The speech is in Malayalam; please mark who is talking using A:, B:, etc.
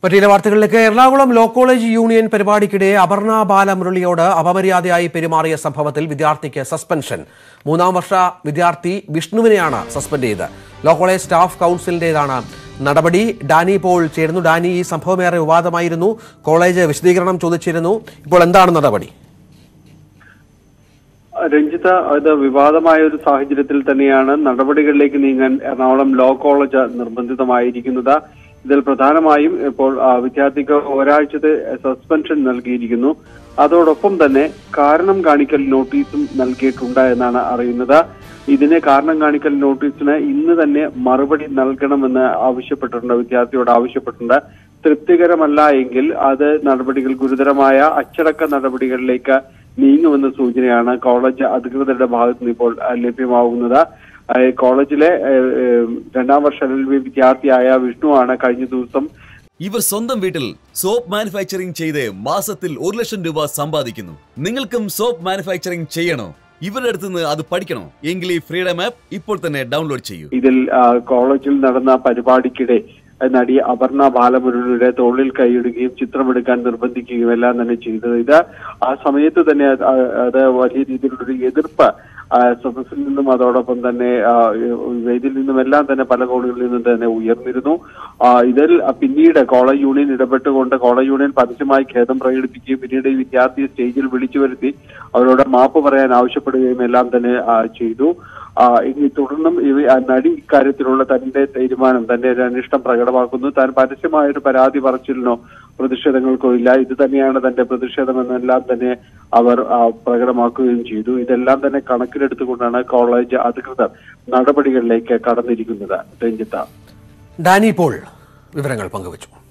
A: മറ്റു ചില വാർത്തകളിലേക്ക് എറണാകുളം ലോ കോളേജ് യൂണിയൻ പരിപാടിക്കിടെ അപർണ ബാലമുരളിയോട് അപമര്യാദയായി പെരുമാറിയ സംഭവത്തിൽ വിദ്യാർത്ഥിക്ക് സസ്പെൻഷൻ മൂന്നാം വർഷ വിദ്യാർത്ഥി വിഷ്ണുവിനെയാണ് സസ്പെൻഡ് ചെയ്തത് ലോ കോളേജ് സ്റ്റാഫ് കൗൺസിലിന്റേതാണ് നടപടി ഡാനി പോൾ ചേരുന്നു ഡാനി ഈ സംഭവമേറെ വിവാദമായിരുന്നു കോളേജ് വിശദീകരണം ചോദിച്ചിരുന്നു ഇപ്പോൾ എന്താണ് നടപടി
B: രഞ്ജിത ഇത് വിവാദമായ ഒരു സാഹചര്യത്തിൽ തന്നെയാണ് നടപടികളിലേക്ക് നീങ്ങാൻ എറണാകുളം ലോ കോളേജ് നിർബന്ധിതമായിരിക്കുന്നത് ഇതിൽ പ്രധാനമായും ഇപ്പോൾ ആ, വിദ്യാർത്ഥിക്ക് ഒരാഴ്ചത്തെ സസ്പെൻഷൻ നൽകിയിരിക്കുന്നു അതോടൊപ്പം തന്നെ കാരണം കാണിക്കൽ നോട്ടീസും നൽകിയിട്ടുണ്ട് എന്നാണ് അറിയുന്നത് ഇതിന് കാരണം കാണിക്കൽ നോട്ടീസിന് ഇന്ന് തന്നെ മറുപടി നൽകണമെന്ന് ആവശ്യപ്പെട്ടിട്ടുണ്ട് വിദ്യാർത്ഥിയോട് ആവശ്യപ്പെട്ടിട്ടുണ്ട് തൃപ്തികരമല്ല എങ്കിൽ അത് നടപടികൾ ഗുരുതരമായ അച്ചടക്ക നടപടികളിലേക്ക് നീങ്ങുമെന്ന സൂചനയാണ് കോളേജ് അധികൃതരുടെ ഭാഗത്ത് നിന്ന് ഇപ്പോൾ ആ, ലഭ്യമാകുന്നത് ആ, കോളേജിലെ ഏ, ഏ, രണ്ടാം വർഷ എൽ എൽ ബി വിദ്യാർത്ഥിയായ വിഷ്ണുവാണ് കഴിഞ്ഞ ദിവസം
C: ഇവർ സ്വന്തം വീട്ടിൽ സോപ്പ് മാനുഫാക്ചറിംഗ് ചെയ്ത് മാസത്തിൽ ഒരു ലക്ഷം രൂപ സമ്പാദിക്കുന്നു നിങ്ങൾക്കും സോപ്പ് മാനുഫാക്ചറിംഗ് ചെയ്യണോ ഇവരുടെ അടുത്ത് നിന്ന് അത് പഠിക്കണോ എങ്കിൽ ഈ ഫ്രീഡം ആപ്പ് ഇപ്പോൾ തന്നെ ഡൗൺലോഡ് ചെയ്യൂ
B: ഇതിൽ ആ, കോളേജിൽ നടന്ന പരിപാടിക്കിടെ നടി അപർണ ബാലമുരളിയുടെ തോളിൽ കൈയിടുകയും ചിത്രമെടുക്കാൻ നിർബന്ധിക്കുകയും എല്ലാം തന്നെ ചെയ്തത് ഇത് ആ സമയത്ത് തന്നെ അത് ആ- അത് വലിയ രീതിയിലുള്ളൊരു എതിർപ്പ് ആ, സദസ്സിൽ നിന്നും അതോടൊപ്പം തന്നെ ആ, വേദിയിൽ നിന്നും എല്ലാം തന്നെ പല കോണുകളിൽ നിന്നും തന്നെ ഉയർന്നിരുന്നു ആ, ഇതിൽ പിന്നീട് കോളേജ് യൂണിയൻ ഇടപെട്ടുകൊണ്ട് കോളേജ് യൂണിയൻ പരസ്യമായി ഖേദം പ്രകടിപ്പിക്കുകയും പിന്നീട് ഈ വിദ്യാർത്ഥിയെ സ്റ്റേജിൽ വിളിച്ചു വരുത്തി അവരോട് മാപ്പ് പറയാൻ ആവശ്യപ്പെടുകയും എല്ലാം തന്നെ ആ, ചെയ്തു ആ, ഇനി തുടർന്നും ഇവ- ആ നടി ഇക്കാര്യത്തിലുള്ള തന്റെ തീരുമാനം തന്റെ ഒരു അനിഷ്ടം പ്രകടമാക്കുന്നു താൻ പരസ്യമായ ഒരു പരാതി പറച്ചിലിനോ പ്രതിഷേധങ്ങൾക്കോ ഇല്ല ഇത് തന്നെയാണ് തന്റെ പ്രതിഷേധമെന്നെല്ലാം തന്നെ അവർ ആ, പ്രകടമാക്കുകയും ചെയ്തു ഇതെല്ലാം തന്നെ കണക്കിലെടുത്തുകൊണ്ടാണ് കോളേജ് അധികൃതർ നടപടികളിലേക്ക് കടന്നിരിക്കുന്നത് രഞ്ജിത്ത
A: ഡാനി പോൾ വിവരങ്ങൾ പങ്കുവച്ചു